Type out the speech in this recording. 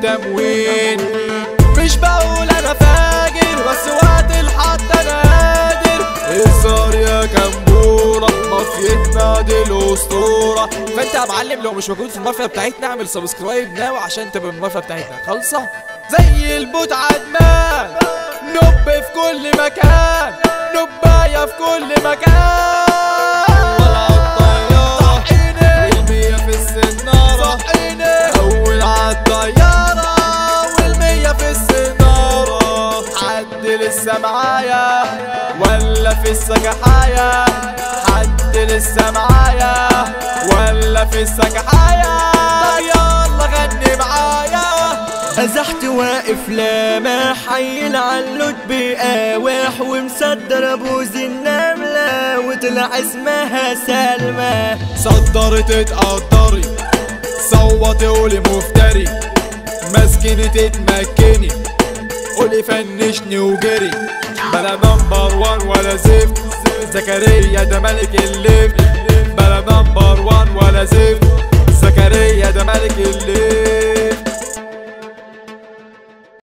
التموين مش بقول انا فاجر بس وقت الحط انا قادر اظهر يا كمبورة مافيتنا دي الاسطورة فانت يا معلم لو مش موجود في المافيا بتاعتنا اعمل سبسكرايب ناو عشان تبقى من المافيا بتاعتنا خالصة زي البوت عدمان نب في كل مكان نباية في كل مكان صحيني والمية في السنارة صحيني أول عالطيارة والمية في السنارة حد لسه معايا ولا في السجحاية حد لسه معايا ولا في السجحاية طب يلا غني معايا ازحت واقف لامح حيل علوت بقاوح ومصدر بوز النملة وطلع اسمها سلمى صدري تتقدري صوتي قولي مفتري مسكني تتمكني قولي فنشني وجري بلا نمبر وان ولا زفت زكريا ده ملك الليفت بلا نمبر وان ولا زفت زكريا ده ملك الليفت